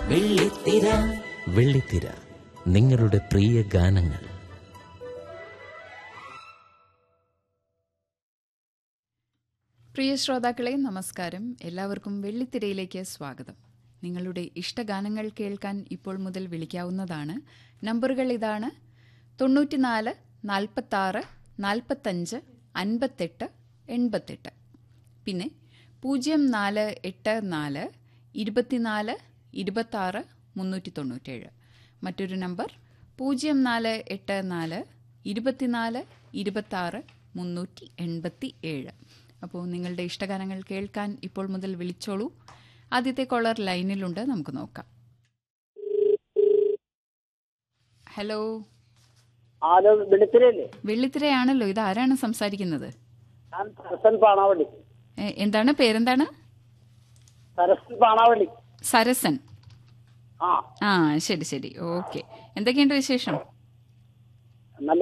വെള്ളിത്തിര വെള്ളിത്തിര നിങ്ങളുടെ പ്രിയ ഗാനങ്ങൾ പ്രിയ ശ്രോതാക്കളെ നമസ്കാരം എല്ലാവർക്കും വെള്ളിത്തിരയിലേക്ക് സ്വാഗതം നിങ്ങളുടെ ഇഷ്ടഗാനങ്ങൾ കേൾക്കാൻ ഇപ്പോൾ മുതൽ വിളിക്കാവുന്നതാണ് നമ്പറുകൾ ഇതാണ് തൊണ്ണൂറ്റിനാല് നാൽപ്പത്താറ് നാൽപ്പത്തഞ്ച് അൻപത്തെട്ട് എൺപത്തെട്ട് പിന്നെ പൂജ്യം നാല് എട്ട് നാല് ഇരുപത്തിനാല് ഇരുപത്താറ് മുന്നൂറ്റി തൊണ്ണൂറ്റേഴ് മറ്റൊരു നമ്പർ പൂജ്യം നാല് എട്ട് നാല് ഇരുപത്തിനാല് ഇരുപത്താറ് മുന്നൂറ്റി എൺപത്തി ഏഴ് അപ്പോൾ നിങ്ങളുടെ ഇഷ്ടഗാനങ്ങൾ കേൾക്കാൻ ഇപ്പോൾ മുതൽ വിളിച്ചോളൂ ആദ്യത്തെ കോളർ ലൈനിലുണ്ട് നമുക്ക് നോക്കാം ഹലോ ആലോ വെളുത്തിരല്ലേ വെള്ളിത്തിരയാണല്ലോ ഇത് ആരാണ് സംസാരിക്കുന്നത് ഞാൻ സരസൻ പാണാവള്ളി എ, എന്താണ് പേരെന്താണ് സരസൻ പാണാവള്ളി സരസൻ ആ ആ ശരി ശരി ഓക്കെ എന്തൊക്കെയുണ്ട് വിശേഷം നല്ല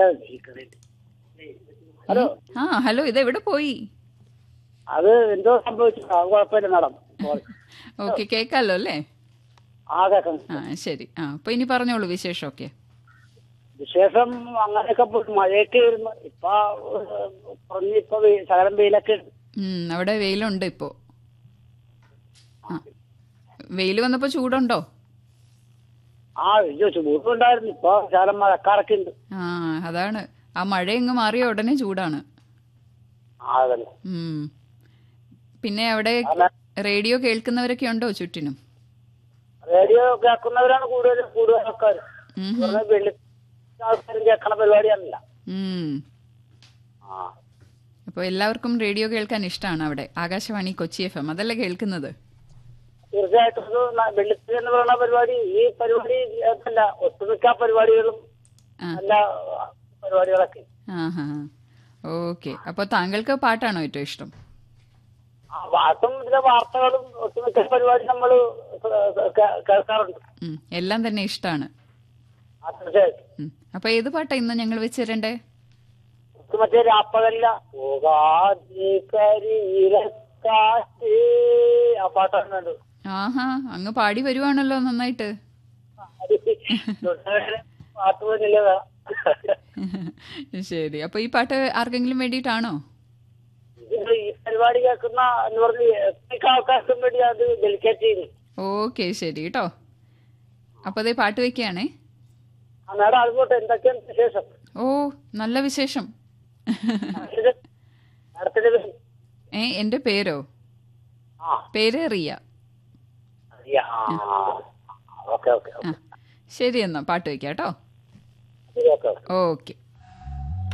ഹലോ ആ ഹലോ ഇത് എവിടെ പോയി അത് എന്തോ സംഭവിച്ചു അത് കുഴപ്പമില്ല മാഡം ഓക്കെ കേൾക്കാമല്ലോ അല്ലേ ആ കേക്കാം ആ ശരി ആ അപ്പൊ ഇനി പറഞ്ഞോളൂ വിശേഷമൊക്കെ വിശേഷം അങ്ങനെയൊക്കെ പോയി മഴയൊക്കെ വരുന്നു ഇപ്പൊ ഏഹ്, കുറഞ്ഞ് ഇപ്പൊ വെ- ശകലം വെയിലൊക്കെ ഉണ്ട് ഉം, അവിടെ വെയിലുണ്ട് ഇപ്പോ ആ വെയിൽ വന്നപ്പോ ചൂടുണ്ടോ ആ അയ്യോ ചൂടുണ്ടായിരുന്നു ഇപ്പൊ ശകലം മഴക്കാറൊക്കെ ഉണ്ട് ആ അതാണ് ആ മഴ എങ്ങ് മാറിയ ഉടനെ ചൂടാണ് ആ അതല്ലേ ഉം. പിന്നെ അവിടെ അല്ല. റേഡിയോ കേൾക്കുന്നവരൊക്കെ ഉണ്ടോ ചുറ്റിനും റേഡിയോ കേൾക്കുന്നവരാണ് കൂടുതൽ കൂടുതൽ ആൾക്കാർ ഉം. വെള്ളി ആൾക്കാരും കേൾക്കണ പരിപാടിയാണല്ല ഉം. ആ അപ്പൊ എല്ലാവർക്കും റേഡിയോ കേൾക്കാൻ ഇഷ്ടമാണ് അവിടെ ആകാശവാണി കൊച്ചി എഫ് എം അതല്ലേ കേൾക്കുന്നത് തീർച്ചയായിട്ടും ഇത് ന- വെള്ളിത്തിരി എന്ന് പറയുന്ന പരിപാടി ഈ പരിപാടി അല്ല ഒട്ടുമിക്ക പരിപാടികളും ആ. നല്ല പരിപാടികളൊക്കെ ആഹാ ഓക്കെ അപ്പൊ താങ്കൾക്ക് പാട്ടാണോ ഏറ്റവും ഇഷ്ടം ആ പാട്ടും ഇതിലെ വാർത്തകളും ഒട്ടുമിക്ക പരിപാടി നമ്മൾ കേൾക്കാറുണ്ട് ഉം, എല്ലാം തന്നെ ഇഷ്ടമാണ് ആ, തീർച്ചയായിട്ടും അപ്പൊ ഏത് പാട്ടാ ഇന്ന് ഞങ്ങൾ വെച്ചിരണ്ടേ ഇത് മറ്റേ രാപ്പകല്ല പോകാതെ കരിയിലക്കാറ്റ് ആ പാട്ടാണ് വേണ്ടത് ആഹാ അങ്ങ് പാടി വരുവാണല്ലോ നന്നായിട്ട് പാട്ട് പോലില്ല ശരി അപ്പൊ ഈ പാട്ട് ആർക്കെങ്കിലും വേണ്ടിയിട്ടാണോ ഇത് ഈ പരിപാടി കേൾക്കുന്ന എന്ന് പറഞ്ഞ് എത്രയൊക്കെ ആൾക്കാർക്കും വേണ്ടി അത് ഡെലിക്കേറ്റ് ചെയ്യുന്നു ഓക്കെ ശരി കേട്ടോ അപ്പൊ അതേ പാട്ട് വെക്കുകയാണേ ആ മേഡം അതുപോട്ടെ എന്തൊക്കെയാണ് വിശേഷം ഓ നല്ല വിശേഷം ഇത് മേഡത്തിന്റെ പേര് ഏ എന്റെ പേരോ ആ പേര് റിയ അറിയാം ആ ഓക്കെ ഓക്കെ ആ ശരി എന്നാ പാട്ട് വെക്കാം കേട്ടോ ശരി ഓക്കെ ഓക്കെ ഓക്കെ